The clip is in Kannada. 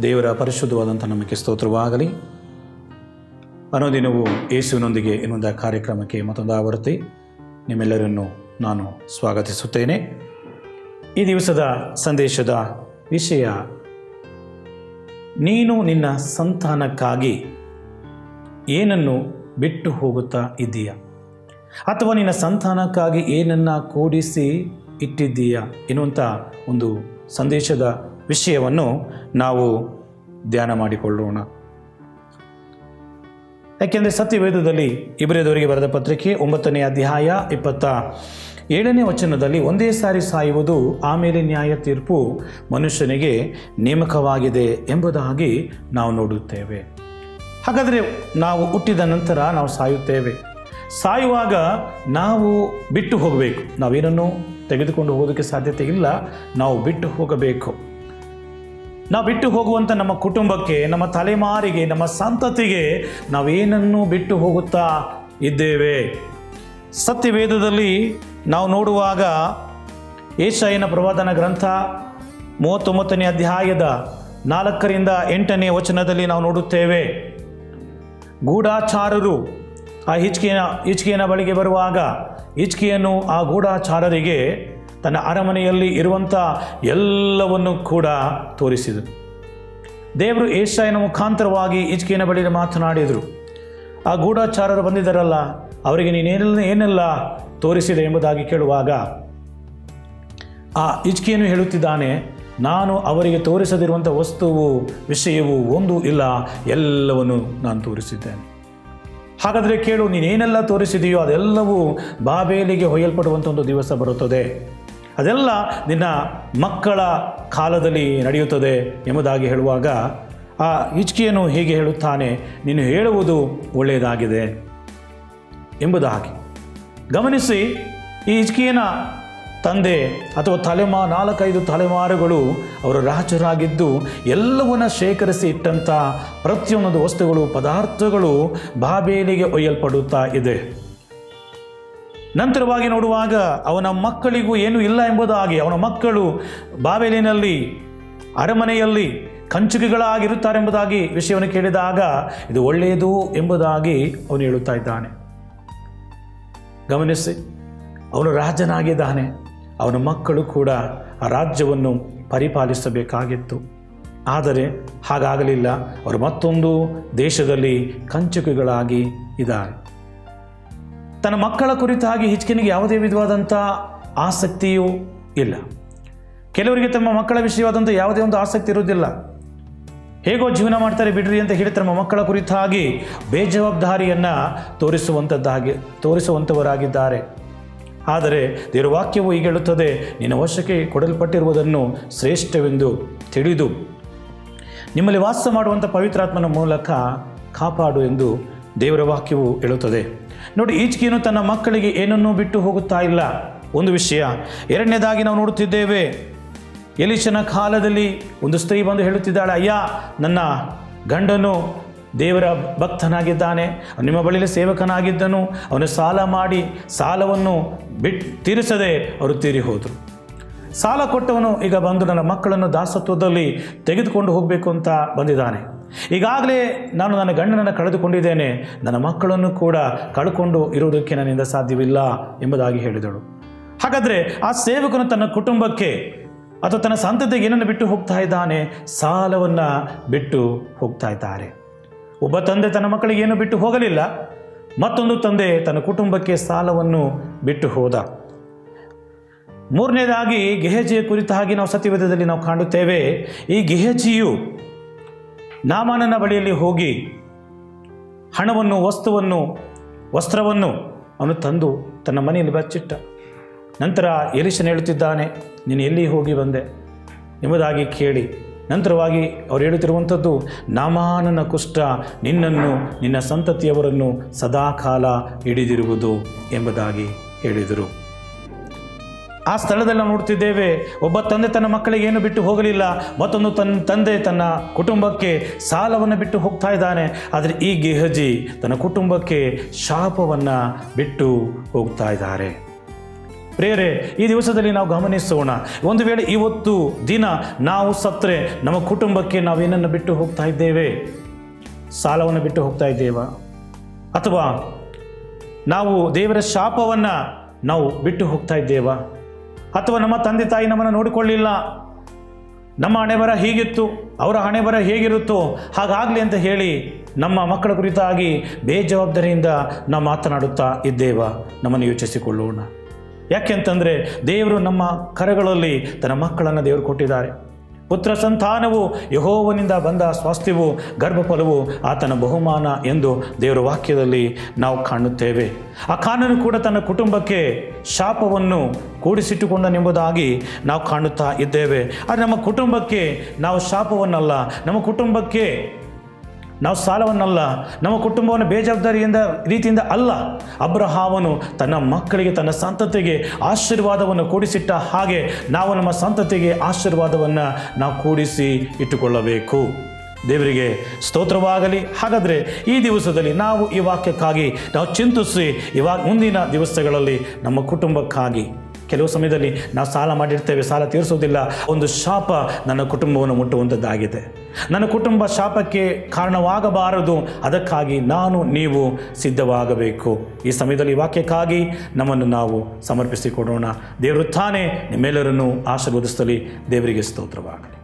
ದೇವರ ಪರಿಶುದ್ಧವಾದಂಥ ನಮಗೆ ಸ್ತೋತ್ರವಾಗಲಿ ಅನುದಿನವೂ ಯೇಸುವಿನೊಂದಿಗೆ ಎನ್ನುವಂಥ ಕಾರ್ಯಕ್ರಮಕ್ಕೆ ಮತ್ತೊಂದು ಆವೃತ್ತಿ ನಿಮ್ಮೆಲ್ಲರನ್ನು ನಾನು ಸ್ವಾಗತಿಸುತ್ತೇನೆ ಈ ದಿವಸದ ಸಂದೇಶದ ವಿಷಯ ನೀನು ನಿನ್ನ ಸಂತಾನಕ್ಕಾಗಿ ಏನನ್ನು ಬಿಟ್ಟು ಹೋಗುತ್ತಾ ಇದ್ದೀಯ ಅಥವಾ ನಿನ್ನ ಸಂತಾನಕ್ಕಾಗಿ ಏನನ್ನು ಕೂಡಿಸಿ ಇಟ್ಟಿದ್ದೀಯಾ ಎನ್ನುವಂಥ ಒಂದು ಸಂದೇಶದ ವಿಷಯವನ್ನು ನಾವು ಧ್ಯಾನ ಮಾಡಿಕೊಳ್ಳೋಣ ಯಾಕೆಂದರೆ ಸತ್ಯವೇದದಲ್ಲಿ ಇಬ್ಬರದವರಿಗೆ ಬರೆದ ಪತ್ರಿಕೆ ಒಂಬತ್ತನೇ ಅಧ್ಯಾಯ ಇಪ್ಪತ್ತ ಏಳನೇ ವಚನದಲ್ಲಿ ಒಂದೇ ಸಾರಿ ಸಾಯುವುದು ಆಮೇಲೆ ನ್ಯಾಯ ತೀರ್ಪು ಮನುಷ್ಯನಿಗೆ ನೇಮಕವಾಗಿದೆ ಎಂಬುದಾಗಿ ನಾವು ನೋಡುತ್ತೇವೆ ಹಾಗಾದರೆ ನಾವು ಹುಟ್ಟಿದ ನಂತರ ನಾವು ಸಾಯುತ್ತೇವೆ ಸಾಯುವಾಗ ನಾವು ಬಿಟ್ಟು ಹೋಗಬೇಕು ನಾವೇನನ್ನು ತೆಗೆದುಕೊಂಡು ಹೋಗೋದಕ್ಕೆ ಸಾಧ್ಯತೆ ಇಲ್ಲ ನಾವು ಬಿಟ್ಟು ಹೋಗಬೇಕು ನಾವು ಬಿಟ್ಟು ಹೋಗುವಂಥ ನಮ್ಮ ಕುಟುಂಬಕ್ಕೆ ನಮ್ಮ ತಲೆಮಾರಿಗೆ ನಮ್ಮ ಸಂತತಿಗೆ ನಾವೇನನ್ನು ಬಿಟ್ಟು ಹೋಗುತ್ತಾ ಇದ್ದೇವೆ ಸತ್ಯವೇದದಲ್ಲಿ ನಾವು ನೋಡುವಾಗ ಏಷಾಯನ ಪ್ರವಾದನ ಗ್ರಂಥ ಮೂವತ್ತೊಂಬತ್ತನೇ ಅಧ್ಯಾಯದ ನಾಲ್ಕರಿಂದ ಎಂಟನೇ ವಚನದಲ್ಲಿ ನಾವು ನೋಡುತ್ತೇವೆ ಗೂಢಾಚಾರರು ಆ ಹಿಚ್ಕಿಯನ ಹಿಚ್ಕಿಯನ ಬಳಿಗೆ ಬರುವಾಗ ಹಿಚ್ಕಿಯನ್ನು ಆ ಗೂಢಾಚಾರರಿಗೆ ತನ್ನ ಅರಮನೆಯಲ್ಲಿ ಇರುವಂಥ ಎಲ್ಲವನ್ನು ಕೂಡ ತೋರಿಸಿದರು ದೇವರು ಏಷಾಯನ ಮುಖಾಂತರವಾಗಿ ಹಿಚ್ಕಿಯನ ಬಳಿ ಮಾತನಾಡಿದರು ಆ ಗೂಢಾಚಾರರು ಬಂದಿದ್ದಾರಲ್ಲ ಅವರಿಗೆ ನೀನೇನೆಲ್ಲ ಏನೆಲ್ಲ ತೋರಿಸಿದೆ ಎಂಬುದಾಗಿ ಕೇಳುವಾಗ ಆ ಹಿಚ್ಕಿಯನ್ನು ಹೇಳುತ್ತಿದ್ದಾನೆ ನಾನು ಅವರಿಗೆ ತೋರಿಸದಿರುವಂಥ ವಸ್ತುವು ವಿಷಯವು ಒಂದು ಇಲ್ಲ ಎಲ್ಲವನ್ನು ನಾನು ತೋರಿಸಿದ್ದೇನೆ ಹಾಗಾದರೆ ಕೇಳು ನೀನೇನೆಲ್ಲ ತೋರಿಸಿದೆಯೋ ಅದೆಲ್ಲವೂ ಬಾಬೇಲಿಗೆ ಹೊಯ್ಯಲ್ಪಡುವಂಥ ಒಂದು ದಿವಸ ಬರುತ್ತದೆ ಅದೆಲ್ಲ ನಿನ್ನ ಮಕ್ಕಳ ಕಾಲದಲ್ಲಿ ನಡೆಯುತ್ತದೆ ಎಂಬುದಾಗಿ ಹೇಳುವಾಗ ಆ ಹಿಚ್ಕಿಯನ್ನು ಹೀಗೆ ಹೇಳುತ್ತಾನೆ ನೀನು ಹೇಳುವುದು ಒಳ್ಳೆಯದಾಗಿದೆ ಎಂಬುದಾಗಿ ಗಮನಿಸಿ ಈ ಹಿಚ್ಕಿಯನ ತಂದೆ ಅಥವಾ ತಲೆಮಾ ನಾಲ್ಕೈದು ತಲೆಮಾರುಗಳು ಅವರು ರಾಜರಾಗಿದ್ದು ಎಲ್ಲವನ್ನ ಶೇಖರಿಸಿ ಇಟ್ಟಂಥ ಪ್ರತಿಯೊಂದೊಂದು ವಸ್ತುಗಳು ಪದಾರ್ಥಗಳು ಬಾಬೇಲಿಗೆ ಒಯ್ಯಲ್ಪಡುತ್ತಾ ಇದೆ ನಂತರವಾಗಿ ನೋಡುವಾಗ ಅವನ ಮಕ್ಕಳಿಗೂ ಏನೂ ಇಲ್ಲ ಎಂಬುದಾಗಿ ಅವನ ಮಕ್ಕಳು ಬಾಬೇಲಿನಲ್ಲಿ ಅರಮನೆಯಲ್ಲಿ ಕಂಚುಕಿಗಳಾಗಿರುತ್ತಾರೆ ಎಂಬುದಾಗಿ ವಿಷಯವನ್ನು ಕೇಳಿದಾಗ ಇದು ಒಳ್ಳೆಯದು ಎಂಬುದಾಗಿ ಅವನು ಹೇಳುತ್ತಾ ಇದ್ದಾನೆ ಗಮನಿಸಿ ಅವನು ರಾಜನಾಗಿದ್ದಾನೆ ಅವನ ಮಕ್ಕಳು ಕೂಡ ಆ ರಾಜ್ಯವನ್ನು ಪರಿಪಾಲಿಸಬೇಕಾಗಿತ್ತು ಆದರೆ ಹಾಗಾಗಲಿಲ್ಲ ಅವರು ಮತ್ತೊಂದು ದೇಶದಲ್ಲಿ ಕಂಚುಕಿಗಳಾಗಿ ಇದ್ದಾರೆ ತನ್ನ ಮಕ್ಕಳ ಕುರಿತಾಗಿ ಹಿಚ್ಕಿನಿಗೆ ಯಾವುದೇ ವಿಧವಾದಂಥ ಆಸಕ್ತಿಯೂ ಇಲ್ಲ ಕೆಲವರಿಗೆ ತಮ್ಮ ಮಕ್ಕಳ ವಿಷಯವಾದಂಥ ಯಾವುದೇ ಒಂದು ಆಸಕ್ತಿ ಇರುವುದಿಲ್ಲ ಹೇಗೋ ಜೀವನ ಮಾಡ್ತಾರೆ ಬಿಡ್ರಿ ಅಂತ ಹೇಳಿ ತಮ್ಮ ಮಕ್ಕಳ ಕುರಿತಾಗಿ ಬೇಜವಾಬ್ದಾರಿಯನ್ನು ತೋರಿಸುವಂಥದ್ದಾಗಿ ತೋರಿಸುವಂಥವರಾಗಿದ್ದಾರೆ ಆದರೆ ದೇವರ ವಾಕ್ಯವು ಈಗ ಹೇಳುತ್ತದೆ ನಿನ್ನ ವಶಕ್ಕೆ ಕೊಡಲ್ಪಟ್ಟಿರುವುದನ್ನು ಶ್ರೇಷ್ಠವೆಂದು ತಿಳಿದು ನಿಮ್ಮಲ್ಲಿ ವಾಸ ಮಾಡುವಂಥ ಪವಿತ್ರಾತ್ಮನ ಮೂಲಕ ಕಾಪಾಡು ಎಂದು ದೇವರ ವಾಕ್ಯವು ಹೇಳುತ್ತದೆ ನೋಡಿ ಈಚೆಗೇನು ತನ್ನ ಮಕ್ಕಳಿಗೆ ಏನನ್ನೂ ಬಿಟ್ಟು ಹೋಗುತ್ತಾ ಇಲ್ಲ ಒಂದು ವಿಷಯ ಎರಡನೇದಾಗಿ ನಾವು ನೋಡುತ್ತಿದ್ದೇವೆ ಎಲಿಶನ ಕಾಲದಲ್ಲಿ ಒಂದು ಸ್ತ್ರೀ ಬಂದು ಹೇಳುತ್ತಿದ್ದಾಳೆ ಅಯ್ಯ ನನ್ನ ಗಂಡನು ದೇವರ ಭಕ್ತನಾಗಿದ್ದಾನೆ ನಿಮ್ಮ ಬಳಿಯಲ್ಲಿ ಸೇವಕನಾಗಿದ್ದನು ಅವನು ಸಾಲ ಮಾಡಿ ಸಾಲವನ್ನು ಬಿಟ್ ತೀರಿಸದೆ ಅವರು ತೀರಿ ಹೋದರು ಸಾಲ ಕೊಟ್ಟವನು ಈಗ ಬಂದು ನನ್ನ ಮಕ್ಕಳನ್ನು ದಾಸತ್ವದಲ್ಲಿ ತೆಗೆದುಕೊಂಡು ಹೋಗಬೇಕು ಅಂತ ಬಂದಿದ್ದಾನೆ ಈಗಾಗಲೇ ನಾನು ನನ್ನ ಗಂಡನನ್ನು ಕಳೆದುಕೊಂಡಿದ್ದೇನೆ ನನ್ನ ಮಕ್ಕಳನ್ನು ಕೂಡ ಕಳ್ಕೊಂಡು ಇರುವುದಕ್ಕೆ ನನ್ನಿಂದ ಸಾಧ್ಯವಿಲ್ಲ ಎಂಬುದಾಗಿ ಹೇಳಿದಳು ಹಾಗಾದರೆ ಆ ಸೇವಕನು ತನ್ನ ಕುಟುಂಬಕ್ಕೆ ಅಥವಾ ತನ್ನ ಸಂತತಿಗೆ ಏನನ್ನು ಬಿಟ್ಟು ಹೋಗ್ತಾ ಇದ್ದಾನೆ ಸಾಲವನ್ನು ಬಿಟ್ಟು ಹೋಗ್ತಾ ಇದ್ದಾರೆ ಒಬ್ಬ ತಂದೆ ತನ್ನ ಮಕ್ಕಳಿಗೆ ಏನು ಬಿಟ್ಟು ಹೋಗಲಿಲ್ಲ ಮತ್ತೊಂದು ತಂದೆ ತನ್ನ ಕುಟುಂಬಕ್ಕೆ ಸಾಲವನ್ನು ಬಿಟ್ಟು ಹೋದ ಮೂರನೇದಾಗಿ ಗೆಹಜಿಯ ಕುರಿತಾಗಿ ನಾವು ಸತ್ಯವೇದದಲ್ಲಿ ನಾವು ಕಾಣುತ್ತೇವೆ ಈ ಗೆಹಜಿಯು ನಾಮಾನನ ಬಳಿಯಲ್ಲಿ ಹೋಗಿ ಹಣವನ್ನು ವಸ್ತುವನ್ನು ವಸ್ತ್ರವನ್ನು ಅವನು ತಂದು ತನ್ನ ಮನೆಯಲ್ಲಿ ಬಚ್ಚಿಟ್ಟ ನಂತರ ಎಲಿಶನ್ ಹೇಳುತ್ತಿದ್ದಾನೆ ನೀನು ಎಲ್ಲಿ ಹೋಗಿ ಬಂದೆ ಎಂಬುದಾಗಿ ಕೇಳಿ ನಂತರವಾಗಿ ಅವರು ಹೇಳುತ್ತಿರುವಂಥದ್ದು ನಾಮಾನನ ಕುಷ್ಠ ನಿನ್ನನ್ನು ನಿನ್ನ ಸಂತತಿಯವರನ್ನು ಸದಾಕಾಲ ಹಿಡಿದಿರುವುದು ಎಂಬುದಾಗಿ ಹೇಳಿದರು ಆ ಸ್ಥಳದಲ್ಲಿ ನಾವು ನೋಡ್ತಿದ್ದೇವೆ ಒಬ್ಬ ತಂದೆ ತನ್ನ ಮಕ್ಕಳಿಗೆ ಏನು ಬಿಟ್ಟು ಹೋಗಲಿಲ್ಲ ಮತ್ತೊಂದು ತನ್ನ ತಂದೆ ತನ್ನ ಕುಟುಂಬಕ್ಕೆ ಸಾಲವನ್ನು ಬಿಟ್ಟು ಹೋಗ್ತಾ ಇದ್ದಾನೆ ಆದರೆ ಈ ಗೆಹಜಿ ತನ್ನ ಕುಟುಂಬಕ್ಕೆ ಶಾಪವನ್ನು ಬಿಟ್ಟು ಹೋಗ್ತಾ ಇದ್ದಾರೆ ಪ್ರೇರೆ ಈ ದಿವಸದಲ್ಲಿ ನಾವು ಗಮನಿಸೋಣ ಒಂದು ವೇಳೆ ಇವತ್ತು ದಿನ ನಾವು ಸತ್ತರೆ ನಮ್ಮ ಕುಟುಂಬಕ್ಕೆ ನಾವೇನನ್ನು ಬಿಟ್ಟು ಹೋಗ್ತಾ ಇದ್ದೇವೆ ಸಾಲವನ್ನು ಬಿಟ್ಟು ಹೋಗ್ತಾ ಇದ್ದೇವಾ ಅಥವಾ ನಾವು ದೇವರ ಶಾಪವನ್ನು ನಾವು ಬಿಟ್ಟು ಹೋಗ್ತಾ ಇದ್ದೇವಾ ಅಥವಾ ನಮ್ಮ ತಂದೆ ತಾಯಿ ನಮ್ಮನ್ನು ನೋಡಿಕೊಳ್ಳಿಲ್ಲ ನಮ್ಮ ಹಣೆ ಬರ ಹೀಗಿತ್ತು ಅವರ ಹಣೆ ಬರ ಹೇಗಿರುತ್ತೋ ಹಾಗಾಗಲಿ ಅಂತ ಹೇಳಿ ನಮ್ಮ ಮಕ್ಕಳ ಕುರಿತಾಗಿ ಬೇಜವಾಬ್ದಾರಿಯಿಂದ ನಾವು ಮಾತನಾಡುತ್ತಾ ಇದ್ದೇವಾ ನಮ್ಮನ್ನು ಯೋಚಿಸಿಕೊಳ್ಳೋಣ ಯಾಕೆಂತಂದರೆ ದೇವರು ನಮ್ಮ ಕರಗಳಲ್ಲಿ ತನ್ನ ಮಕ್ಕಳನ್ನು ದೇವರು ಕೊಟ್ಟಿದ್ದಾರೆ ಪುತ್ರ ಸಂತಾನವು ಯಹೋವನಿಂದ ಬಂದ ಸ್ವಾಸ್ಥ್ಯವು ಗರ್ಭಫಲವು ಆತನ ಬಹುಮಾನ ಎಂದು ದೇವರ ವಾಕ್ಯದಲ್ಲಿ ನಾವು ಕಾಣುತ್ತೇವೆ ಆ ಕಾನೂನು ಕೂಡ ತನ್ನ ಕುಟುಂಬಕ್ಕೆ ಶಾಪವನ್ನು ಕೂಡಿಸಿಟ್ಟುಕೊಂಡನೆಂಬುದಾಗಿ ನಾವು ಕಾಣುತ್ತಾ ಇದ್ದೇವೆ ಆದರೆ ನಮ್ಮ ಕುಟುಂಬಕ್ಕೆ ನಾವು ಶಾಪವನ್ನಲ್ಲ ನಮ್ಮ ಕುಟುಂಬಕ್ಕೆ ನಾವು ಸಾಲವನ್ನಲ್ಲ ನಮ್ಮ ಕುಟುಂಬವನ್ನು ಬೇಜವಾಬ್ದಾರಿಯಿಂದ ರೀತಿಯಿಂದ ಅಲ್ಲ ಅಬ್ರಹಾಮನು ತನ್ನ ಮಕ್ಕಳಿಗೆ ತನ್ನ ಸಂತತಿಗೆ ಆಶೀರ್ವಾದವನ್ನು ಕೂಡಿಸಿಟ್ಟ ಹಾಗೆ ನಾವು ನಮ್ಮ ಸಂತತಿಗೆ ಆಶೀರ್ವಾದವನ್ನು ನಾವು ಕೂಡಿಸಿ ಇಟ್ಟುಕೊಳ್ಳಬೇಕು ದೇವರಿಗೆ ಸ್ತೋತ್ರವಾಗಲಿ ಹಾಗಾದರೆ ಈ ದಿವಸದಲ್ಲಿ ನಾವು ಈ ವಾಕ್ಯಕ್ಕಾಗಿ ನಾವು ಚಿಂತಿಸಿ ಇವಾಗ ಮುಂದಿನ ದಿವಸಗಳಲ್ಲಿ ನಮ್ಮ ಕುಟುಂಬಕ್ಕಾಗಿ ಕೆಲವು ಸಮಯದಲ್ಲಿ ನಾವು ಸಾಲ ಮಾಡಿರ್ತೇವೆ ಸಾಲ ತೀರಿಸೋದಿಲ್ಲ ಒಂದು ಶಾಪ ನನ್ನ ಕುಟುಂಬವನ್ನು ಮುಟ್ಟುವಂಥದ್ದಾಗಿದೆ ನನ್ನ ಕುಟುಂಬ ಶಾಪಕ್ಕೆ ಕಾರಣವಾಗಬಾರದು ಅದಕ್ಕಾಗಿ ನಾನು ನೀವು ಸಿದ್ಧವಾಗಬೇಕು ಈ ಸಮಯದಲ್ಲಿ ಈ ವಾಕ್ಯಕ್ಕಾಗಿ ನಮ್ಮನ್ನು ನಾವು ಸಮರ್ಪಿಸಿಕೊಡೋಣ ದೇವರು ತಾನೇ ನಿಮ್ಮೆಲ್ಲರನ್ನು ಆಶೀರ್ವದಿಸಲಿ ದೇವರಿಗೆ ಸ್ತೋತ್ರವಾಗಲಿ